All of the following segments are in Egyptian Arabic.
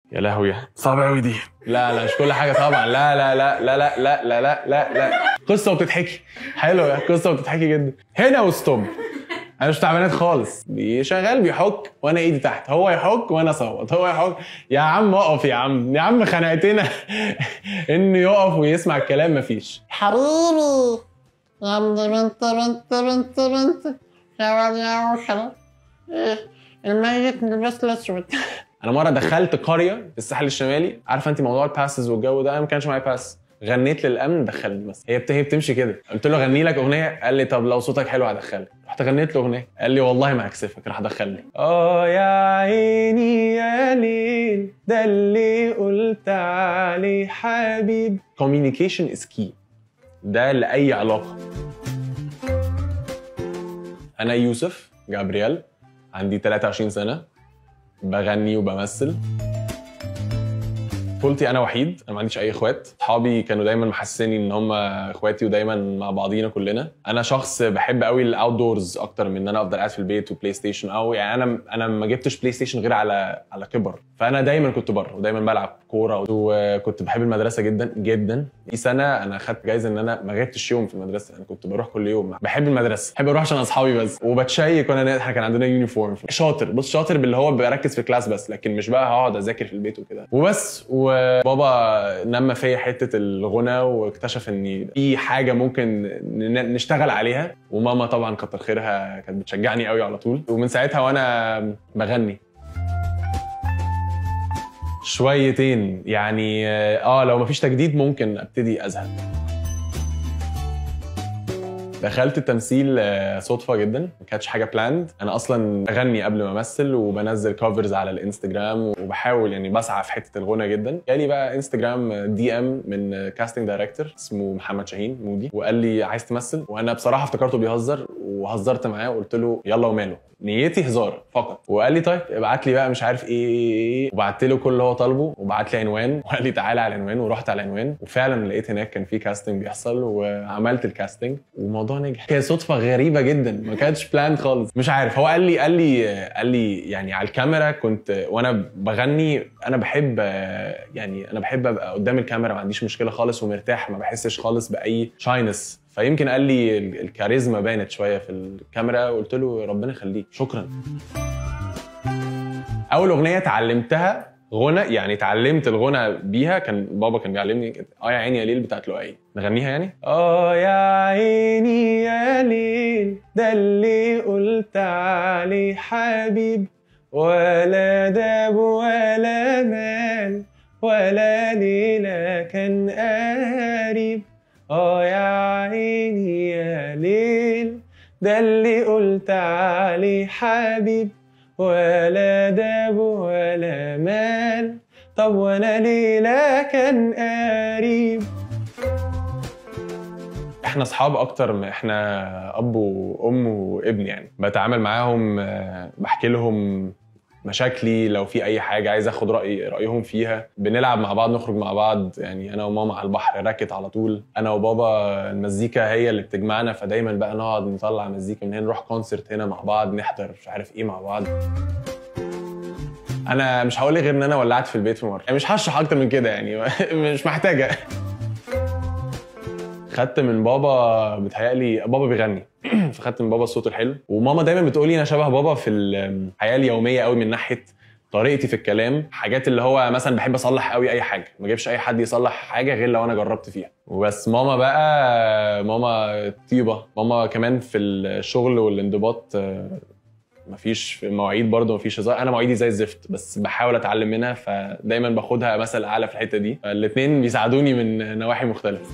يا لهوي صعبة قوي دي لا لا مش كل حاجة طبعا لا لا لا لا لا لا لا لا لا لا قصة وبتتحكي حلوة قصة وبتتحكي جدا هنا وستوب انا مش تعبانات خالص بي- شغال بيحك وانا ايدي تحت هو يحك وانا اصوت هو يحك يا عم اقف يا عم يا عم خنقتنا انه يقف ويسمع الكلام مفيش حبيبي يا ابني بنت بنت بنت بنت يا واد يا وحل إيه الميت لبس الاسود انا مره دخلت قريه في الساحل الشمالي عارفه انت موضوع الباسز والجو ده انا ما كانش معايا باس غنيت للامن دخلني بس هي بت- هي بتمشي كده قلت له غني لك اغنيه قال لي طب لو صوتك حلو هدخلك رحت غنيت له اغنيه قال لي والله ما هكسفك راح دخلني اه يا عيني يا ليل ده اللي قلت عليه حبيب communication is key ده لاي علاقه انا يوسف جابرييل عندي 23 سنه بغني وبمثل طفولتي انا وحيد انا ما عنديش اي اخوات اصحابي كانوا دايما محسسني ان هم اخواتي ودايما مع بعضينا كلنا انا شخص بحب قوي الاوت دورز اكتر من ان انا افضل قاعد في البيت وبلاي ستيشن او يعني انا انا ما جبتش بلاي ستيشن غير على على كبر فانا دايما كنت بره ودايما بلعب كوره وكنت بحب المدرسه جدا جدا في سنه انا خدت جايزه ان انا ما غبتش يوم في المدرسه انا كنت بروح كل يوم بحب المدرسه بحب اروح عشان اصحابي بس وبتشيك وانا نازل احنا كان عندنا يونيفورم شاطر بص شاطر باللي هو بركز في الكلاس بس لكن مش بقى هقعد اذاكر في البيت وكده وبس وبابا نمى فيا حته الغنى واكتشف ان في حاجه ممكن ن- نشتغل عليها وماما طبعا كتر خيرها كانت بتشجعني قوي على طول ومن ساعتها وانا بغني شويتين يعني اه لو مفيش تجديد ممكن ابتدي ازهق دخلت التمثيل آه، صدفه جدا ما كانتش حاجه بلاند انا اصلا بغني قبل ما امثل وبنزل كفرز على الانستجرام وبحاول يعني بسعى في حته الغنى جدا جالي بقى انستجرام دي ام من كاستنج دايركتور اسمه محمد شاهين مودي وقال لي عايز تمثل وانا بصراحه افتكرته بيهزر وهزرت معاه وقلت له يلا وماله نيتي هزار فقط وقال لي طيب ابعت لي بقى مش عارف ايه ايه ايه وبعت له كل اللي هو طالبه وبعت لي عنوان وقال لي تعالى على العنوان ورحت على العنوان وفعلا لقيت هناك كان في كاستنج بيحصل وعملت الكاستنج والموضوع نجح كانت صدفه غريبه جدا ما كانتش بلان خالص مش عارف هو قال لي قال لي قال لي يعني على الكاميرا كنت وانا بغني انا بحب آه، يعني انا بحب ابقى قدام الكاميرا ما عنديش مشكله خالص ومرتاح ما بحسش خالص باي شاينس فيمكن قال لي ال- الكاريزما بانت شويه في الكاميرا وقلت له ربنا يخليك شكرا اول اغنيه اتعلمتها غنى يعني اتعلمت الغنى بيها كان بابا كان بيعلمني كده، اه يا عيني يا ليل بتاعت لؤي نغنيها يعني اه يا عيني يا ليل ده اللي قلت عليه حبيب ولا داب ولا مال ولا ليلة كان قريب اه يا عيني يا ليل ده اللي قلت عليه حبيب ولا داب ولا مال طب وانا ليلة كان قريب احنا اصحاب اكتر ما احنا اب وام وابن يعني بتعامل معاهم آه، بحكي لهم مشاكلي لو في اي حاجه عايز اخد راي رايهم فيها بنلعب مع بعض نخرج مع بعض يعني انا وماما على البحر راكت على طول انا وبابا المزيكا هي اللي بتجمعنا فدايما بقى نقعد نطلع مزيكا من هنا نروح كونسرت هنا مع بعض نحضر مش عارف ايه مع بعض انا مش هقول لك غير ان انا ولعت في البيت في مره يعني مش هشرح اكتر من كده يعني مش محتاجه خدت من بابا بتهيألي بابا بيغني فخدت من بابا الصوت الحلو وماما دايما بتقولي انا شبه بابا في الحياه اليوميه قوي من ناحيه طريقتي في الكلام حاجات اللي هو مثلا بحب اصلح قوي اي حاجه ما اجيبش اي حد يصلح حاجه غير لو انا جربت فيها وبس ماما بقى ماما طيبه ماما كمان في الشغل والانضباط آه، مفيش في مواعيد برضه مفيش هزار انا مواعيدي زي الزفت بس بحاول اتعلم منها فدايما باخدها مثل اعلى في الحته دي الاثنين بيساعدوني من نواحي مختلفه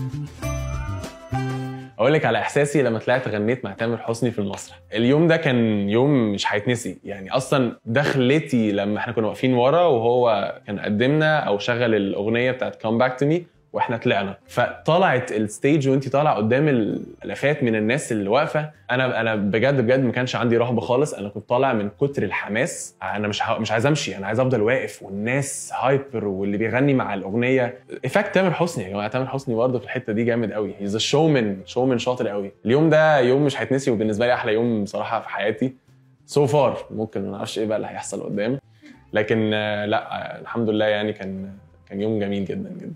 اقول لك على احساسي لما طلعت غنيت مع تامر حسني في المسرح اليوم ده كان يوم مش هيتنسي يعني اصلا دخلتي لما احنا كنا واقفين ورا وهو كان قدمنا او شغل الاغنيه بتاعت كام باك تو مي واحنا طلعنا فطلعت الستيج وانت طالع قدام الالافات من الناس اللي واقفه انا انا بجد بجد ما كانش عندي رهبه خالص انا كنت طالع من كتر الحماس انا مش ه... مش عايز امشي انا عايز افضل واقف والناس هايبر واللي بيغني مع الاغنيه افكت تامر حسني يا جماعه تامر حسني برضه في الحته دي جامد قوي هيز شومان شومان شاطر قوي اليوم ده يوم مش هيتنسي وبالنسبه لي احلى يوم بصراحه في حياتي سو فار ممكن ما اعرفش ايه بقى اللي هيحصل قدام لكن آه، لا آه، الحمد لله يعني كان كان يوم جميل جدا جدا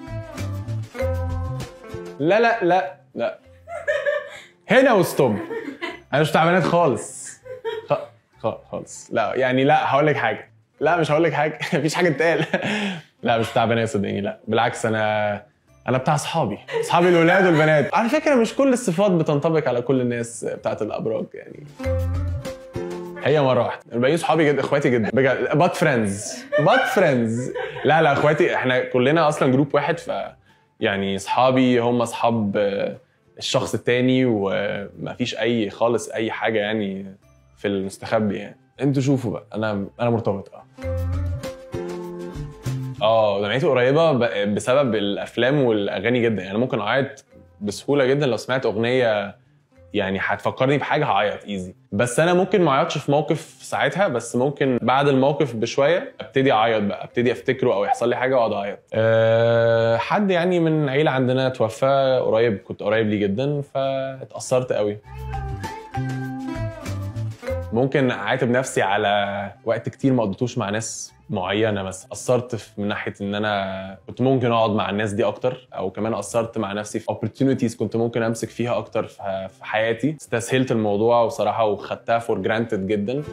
لا لا لا لا هنا وستوب انا مش بتاع بنات خالص خ... خ... خالص لا يعني لا هقول لك حاجه لا مش هقول لك حاجه مفيش حاجه تتقال لا مش بتاع بنات صدقني لا بالعكس انا انا بتاع اصحابي اصحابي الولاد والبنات على فكره مش كل الصفات بتنطبق على كل الناس بتاعت الابراج يعني هي مره واحده الباقيين صحابي جدا اخواتي جدا بجد بات فريندز بات فريندز لا لا اخواتي احنا كلنا اصلا جروب واحد ف يعني اصحابي هم اصحاب آه، الشخص التاني ومفيش اي خالص اي حاجه يعني في المستخبي يعني انتوا شوفوا بقى انا انا مرتبط اه اه جامعتي قريبه ب- بسبب الافلام والاغاني جدا يعني ممكن اعيط بسهوله جدا لو سمعت اغنيه يعني هتفكرني بحاجه هعيط ايزي بس انا ممكن ما اعيطش في موقف ساعتها بس ممكن بعد الموقف بشويه ابتدي اعيط بقى ابتدي افتكره او يحصل لي حاجه واقعد اعيط أه حد يعني من عيله عندنا توفى قريب كنت قريب ليه جدا فاتاثرت قوي ممكن اعاتب نفسي على وقت كتير ما قضيتوش مع ناس معينه مثلا قصرت في من ناحيه ان انا كنت ممكن اقعد مع الناس دي اكتر او كمان قصرت مع نفسي في opportunities كنت ممكن امسك فيها اكتر في في حياتي استسهلت الموضوع وصراحه وخدتها فور جرانتد جدا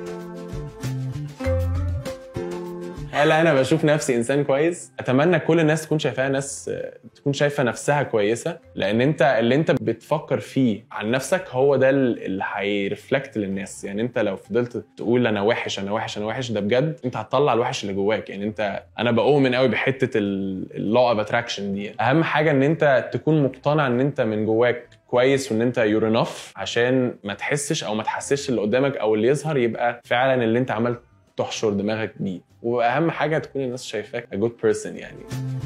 هل انا بشوف نفسي انسان كويس اتمنى كل الناس تكون شايفاها ناس تكون شايفه نفسها كويسه لان انت اللي انت بتفكر فيه عن نفسك هو ده اللي هيرفلكت للناس يعني انت لو فضلت تقول انا وحش انا وحش انا وحش ده بجد انت هتطلع الوحش اللي جواك يعني انت انا بؤمن قوي بحته اللو اوف اتراكشن دي اهم حاجه ان انت تكون مقتنع ان انت من جواك كويس وان انت يور انف عشان ما تحسش او ما تحسسش اللي قدامك او اللي يظهر يبقى فعلا اللي انت عملت تحشر دماغك بيه واهم حاجه تكون الناس شايفاك a good person يعني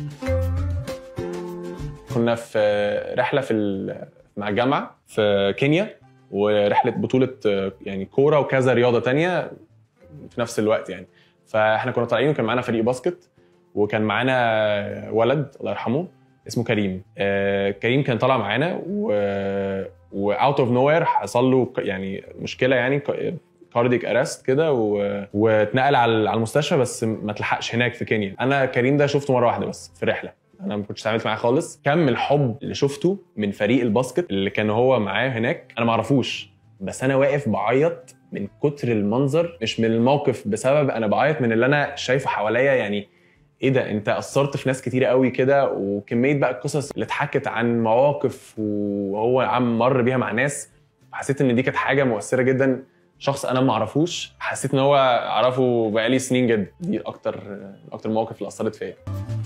كنا في رحله في ال- مع الجامعه في كينيا ورحله بطوله يعني كوره وكذا رياضه تانية في نفس الوقت يعني فاحنا كنا طالعين وكان معانا فريق باسكت وكان معانا ولد الله يرحمه اسمه كريم آه كريم كان طالع معانا و واوت اوف نو وير حصل له ك- يعني مشكله يعني كارديك ارست كده و... واتنقل على على المستشفى بس ما اتلحقش هناك في كينيا انا كريم ده شفته مره واحده بس في رحله انا ما كنتش اتعاملت معاه خالص كم الحب اللي شفته من فريق الباسكت اللي كان هو معاه هناك انا ما اعرفوش بس انا واقف بعيط من كتر المنظر مش من الموقف بسبب انا بعيط من اللي انا شايفه حواليا يعني ايه ده انت اثرت في ناس كتيره قوي كده وكميه بقى القصص اللي اتحكت عن مواقف وهو عم مر بيها مع ناس حسيت ان دي كانت حاجه مؤثره جدا شخص انا ما اعرفوش حسيت ان هو اعرفه بقالي سنين جدا دي اكتر اكتر مواقف اللي اثرت فيا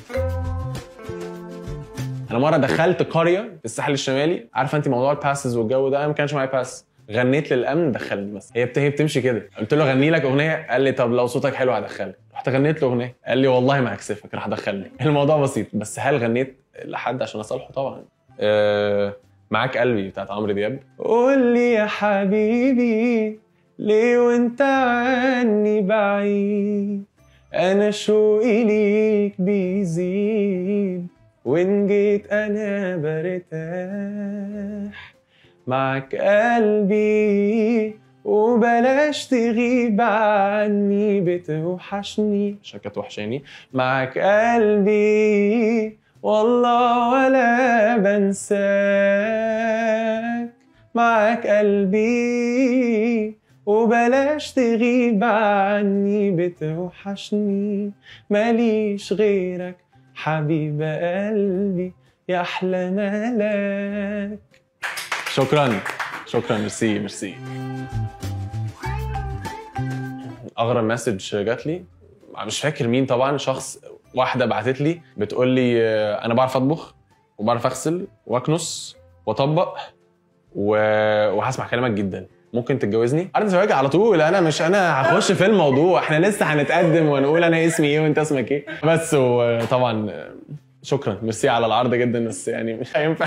انا مره دخلت قريه في الساحل الشمالي عارفه انت موضوع الباسز والجو ده انا ما كانش معايا باس غنيت للامن دخلني بس هي بت- هي بتمشي كده قلت له غني لك اغنيه قال لي طب لو صوتك حلو هدخلك رحت غنيت له اغنيه قال لي والله ما هكسفك راح دخلني الموضوع بسيط بس هل غنيت لحد عشان اصالحه طبعا أه معاك قلبي بتاعت عمرو دياب قول لي يا حبيبي ليه وانت عني بعيد انا شوقي ليك بيزيد وان جيت انا برتاح معك قلبي وبلاش تغيب عني بتوحشني عشان كانت وحشاني معك قلبي والله ولا بنساك معك قلبي وبلاش تغيب عني بتوحشني ماليش غيرك حبيب قلبي يا احلى ملاك شكرا شكرا ميرسي ميرسي اغرب مسج جات لي مش فاكر مين طبعا شخص واحده بعتت لي بتقول لي آه، انا بعرف اطبخ وبعرف اغسل واكنس واطبق و... وهسمع كلامك جدا ممكن تتجوزني؟ عرض زواج على طول انا مش انا هخش في الموضوع احنا لسه هنتقدم ونقول انا اسمي ايه وانت اسمك ايه بس وطبعا آه، شكرا ميرسي على العرض جدا بس يعني مش هينفع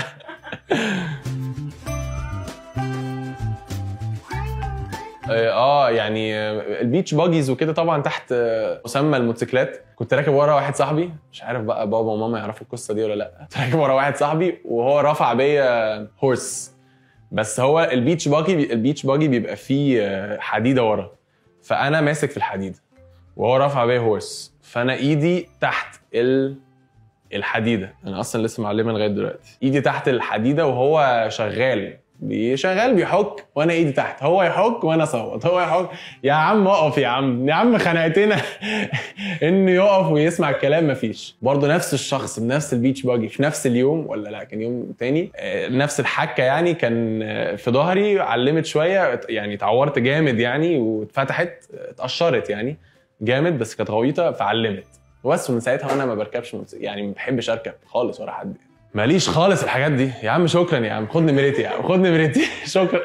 اه يعني البيتش باجيز وكده طبعا تحت مسمى الموتوسيكلات كنت راكب ورا واحد صاحبي مش عارف بقى بابا وماما يعرفوا القصه دي ولا لا كنت راكب ورا واحد صاحبي وهو رفع بيا هورس بس هو البيتش باجي البيتش باجي بيبقى فيه حديده ورا فانا ماسك في الحديده وهو رافع بيا هورس فانا ايدي تحت ال الحديده انا اصلا لسه معلمها لغايه دلوقتي ايدي تحت الحديده وهو شغال بي- شغال بيحك وانا ايدي تحت هو يحك وانا اصوت هو يحك يا عم اقف يا عم يا عم خنقتنا انه يقف ويسمع الكلام مفيش برضه نفس الشخص بنفس البيتش باجي في نفس اليوم ولا لا كان يوم تاني آه، نفس الحكه يعني كان آه، في ظهري علمت شويه يعني اتعورت جامد يعني واتفتحت آه، اتقشرت يعني جامد بس كانت غويطه فعلمت بس ومن ساعتها وانا ما بركبش موتوسيكل- يعني ما بحبش اركب خالص ورا حد ماليش خالص الحاجات دي يا عم شكرا يا عم خد نمرتي يا عم خد نمرتي شكرا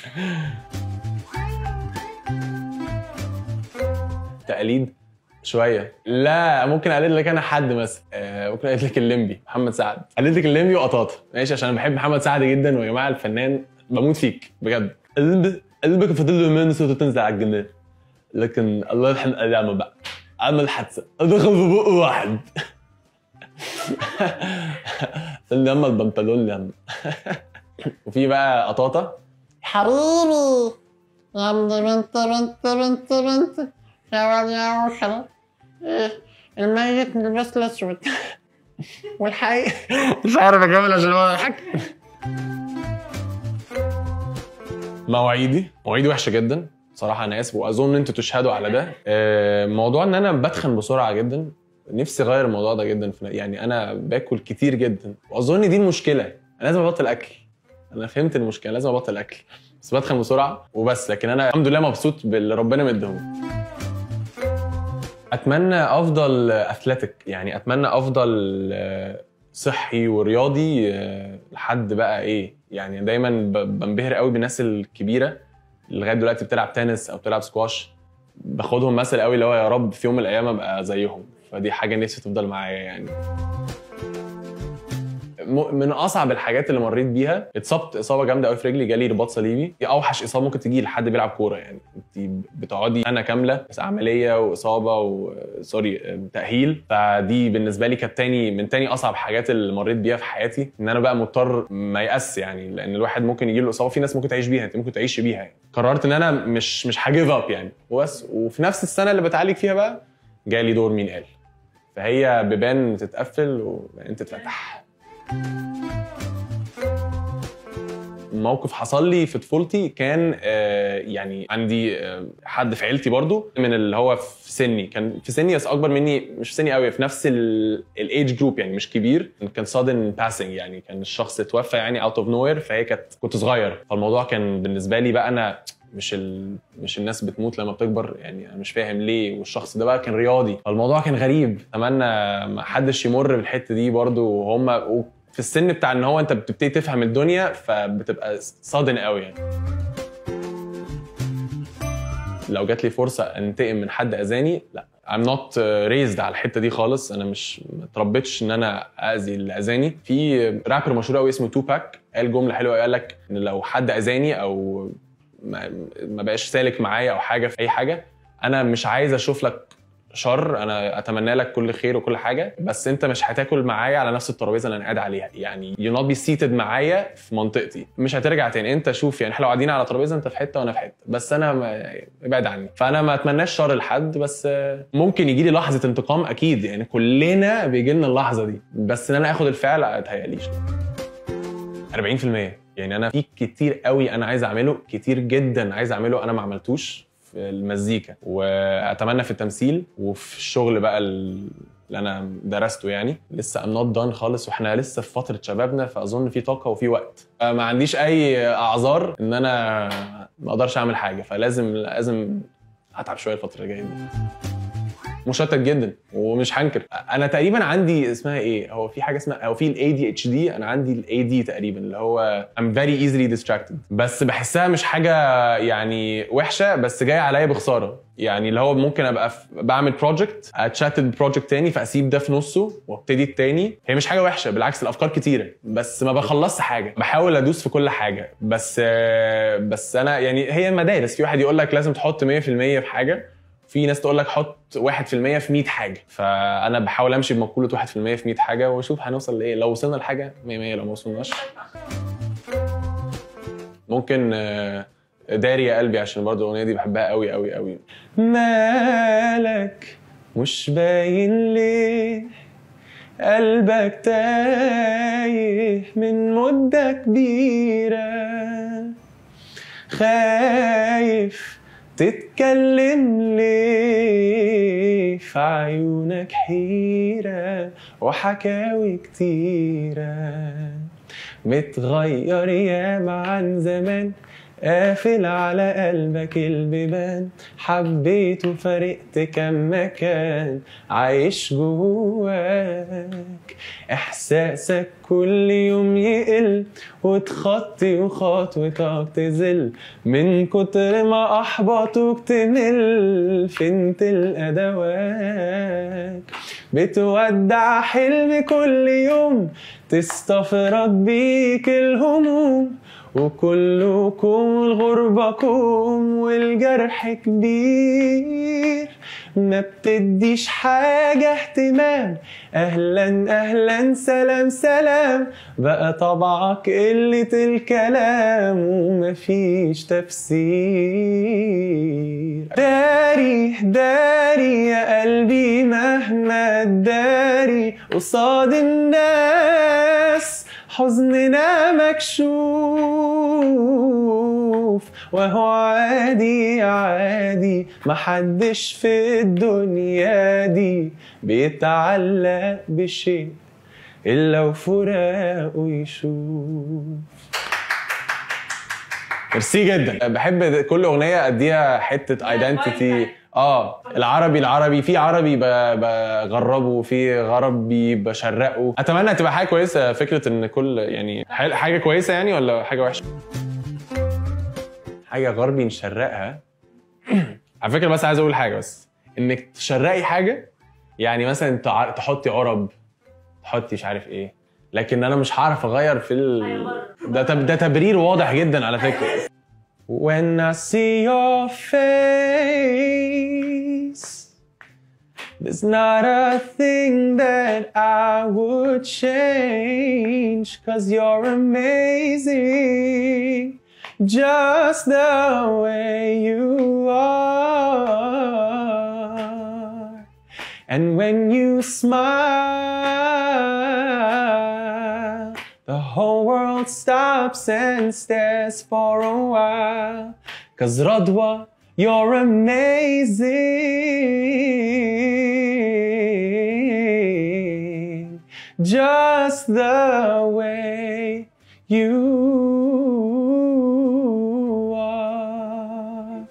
تقليد شويه لا ممكن اقلد لك انا حد مثلا آه، ممكن اقلد لك الليمبي محمد سعد اقلد لك الليمبي وقطاطا ماشي عشان انا بحب محمد سعد جدا ويا جماعه الفنان بموت فيك بجد قلب قلبك فضل له يومين صوته تنزل على الجنيه لكن الله يرحم ايامه بقى عمل حادثه دخل في بق واحد قال لي ياما البنطلون ياما وفي بقى قطاطه حبيبي يا ابني بنت بنت بنت بنت يا ولد يا وحل إيه الميت لبس الاسود والحي مش عارف اكمل عشان هو يضحك مواعيدي مواعيدي وحشه جدا صراحه انا اسف واظن انتوا تشهدوا على ده آه، موضوع ان انا بتخن بسرعه جدا نفسي اغير الموضوع ده جدا في يعني انا باكل كتير جدا واظن دي المشكله انا لازم ابطل اكل انا فهمت المشكله لازم ابطل اكل بس بدخن بسرعه وبس لكن انا الحمد لله مبسوط باللي ربنا مديهم اتمنى افضل اثليتيك يعني اتمنى افضل آه، صحي ورياضي آه، لحد بقى ايه يعني دايما ب- بنبهر قوي بالناس الكبيره اللي لغايه دلوقتي بتلعب تنس او بتلعب سكواش باخدهم مثل قوي اللي هو يا رب في يوم من الايام ابقى زيهم فدي حاجه نفسي تفضل معايا يعني م- من اصعب الحاجات اللي مريت بيها اتصبت اصابه جامده قوي في رجلي جالي رباط صليبي دي اوحش اصابه ممكن تجي لحد بيلعب كوره يعني انت بتقعدي سنه كامله بس عمليه واصابه وسوري تاهيل فدي بالنسبه لي كانت تاني من تاني اصعب حاجات اللي مريت بيها في حياتي ان انا بقى مضطر ما يأس يعني لان الواحد ممكن يجي له اصابه في ناس ممكن تعيش بيها انت ممكن تعيش بيها يعني قررت ان انا مش مش هجيف اب يعني وبس وفي نفس السنه اللي بتعالج فيها بقى جالي دور مين قال فهي بيبان تتقفل وانت تتفتح موقف حصل لي في طفولتي كان آه، يعني عندي آه، حد في عيلتي برضو من اللي هو في سني كان في سني بس اكبر مني مش في سني قوي في نفس الايج جروب يعني مش كبير كان sudden باسنج يعني كان الشخص اتوفى يعني اوت اوف نو وير فهي كانت كنت صغير فالموضوع كان بالنسبه لي بقى انا مش ال... مش الناس بتموت لما بتكبر يعني انا مش فاهم ليه والشخص ده بقى كان رياضي فالموضوع كان غريب اتمنى ما حدش يمر بالحته دي برضو وهم في السن بتاع ان هو انت بتبتدي تفهم الدنيا فبتبقى صادن قوي يعني لو جات لي فرصه انتقم من حد اذاني لا I'm not raised على الحته دي خالص انا مش ما اتربيتش ان انا اذي اللي اذاني في رابر مشهور قوي اسمه توباك قال جمله حلوه قوي قال لك ان لو حد اذاني او ما, ما بقاش سالك معايا او حاجه في اي حاجه انا مش عايز اشوف لك شر انا اتمنى لك كل خير وكل حاجه بس انت مش هتاكل معايا على نفس الترابيزه اللي انا قاعد عليها يعني يو نوت بي سيتد معايا في منطقتي مش هترجع تاني انت شوف يعني احنا لو قاعدين على ترابيزه انت في حته وانا في حته بس انا ما ابعد عني فانا ما اتمناش شر لحد بس آه، ممكن يجي لي لحظه انتقام اكيد يعني كلنا بيجي لنا اللحظه دي بس ان انا اخد الفعل ما اتهيأليش 40% يعني انا في كتير قوي انا عايز اعمله كتير جدا عايز اعمله انا ما عملتوش في المزيكا واتمنى في التمثيل وفي الشغل بقى ال- اللي انا درسته يعني لسه ام نوت دان خالص واحنا لسه في فتره شبابنا فاظن في طاقه وفي وقت ما عنديش اي اعذار ان انا ما اقدرش اعمل حاجه فلازم لازم اتعب شويه الفتره الجايه دي مشتت جدا ومش هنكر انا تقريبا عندي اسمها ايه هو في حاجه اسمها او في الاي دي اتش دي انا عندي الاي دي تقريبا اللي هو I'm very easily distracted بس بحسها مش حاجه يعني وحشه بس جايه عليا بخساره يعني اللي هو ممكن ابقى في بعمل بروجكت اتشتت ببروجكت تاني فاسيب ده في نصه وابتدي التاني هي مش حاجه وحشه بالعكس الافكار كتيره بس ما بخلصش حاجه بحاول ادوس في كل حاجه بس بس انا يعني هي المدارس في واحد يقول لك لازم تحط 100% في حاجه في ناس تقول لك حط 1% في 100 حاجه فانا بحاول امشي بمقوله 1% في 100 حاجه واشوف هنوصل لايه لو وصلنا لحاجه 100 100 لو ما وصلناش ممكن آه، داري يا قلبي عشان برضه الاغنيه دي بحبها قوي قوي قوي مالك مش باين ليه قلبك تايه من مدة كبيرة خايف تتكلم ليه في عيونك حيرة وحكاوي كتيرة متغير ياما عن زمان قافل على قلبك البيبان حبيت وفرقت كم مكان عايش جواك احساسك كل يوم يقل وتخطي وخطوتك تزل من كتر ما احبطوك تمل فين تلقى دواك بتودع حلم كل يوم تستفرد بيك الهموم وكلكم الغربكم والجرح كبير ما بتديش حاجة اهتمام أهلا أهلا سلام سلام بقى طبعك قلة الكلام ومفيش تفسير داري داري يا قلبي مهما تداري قصاد الناس حزننا مكشوف وهو عادي عادي محدش في الدنيا دي بيتعلق بشيء إلا وفراقه يشوف ميرسي جدا بحب كل اغنيه اديها حته ايدنتيتي اه العربي العربي في عربي ب- بغربه في غربي بشرقه اتمنى تبقى حاجه كويسه فكره ان كل يعني حل- حاجه كويسه يعني ولا حاجه وحشه حاجه غربي نشرقها على فكره بس عايز اقول حاجه بس انك تشرقي حاجه يعني مثلا تع- تحطي عرب تحطي مش عارف ايه لكن انا مش هعرف اغير في ال... ده تب... ده تبرير واضح جدا على فكره When I see your face There's not a thing that I would change Cause you're amazing Just the way you are And when you smile, the whole world stops and stares for a while. Cause Radwa, you're amazing. Just the way you are.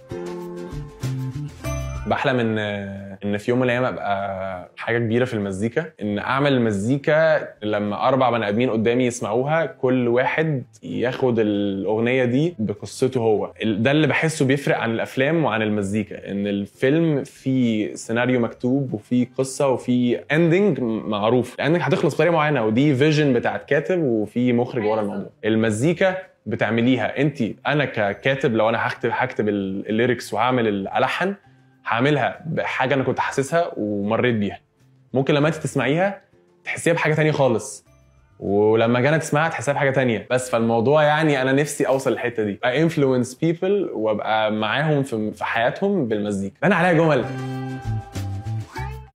بحلم ان ان في يوم من الايام ابقى حاجه كبيره في المزيكا ان اعمل المزيكا لما اربع بني ادمين قدامي يسمعوها كل واحد ياخد الاغنيه دي بقصته هو ال- ده اللي بحسه بيفرق عن الافلام وعن المزيكا ان الفيلم فيه سيناريو مكتوب وفيه قصه وفيه اندنج معروف الاندنج هتخلص بطريقه معينه ودي فيجن بتاعت كاتب وفي مخرج ورا الموضوع المزيكا بتعمليها انت انا ككاتب لو انا هكتب هكتب ال- الليركس وهعمل الالحن هعملها بحاجه انا كنت حاسسها ومريت بيها ممكن لما انت تسمعيها تحسيها بحاجه تانية خالص ولما جانا تسمعها تحسها بحاجه تانية بس فالموضوع يعني انا نفسي اوصل للحته دي انفلونس بيبل وابقى معاهم في في حياتهم بالمزيكا انا عليا جمل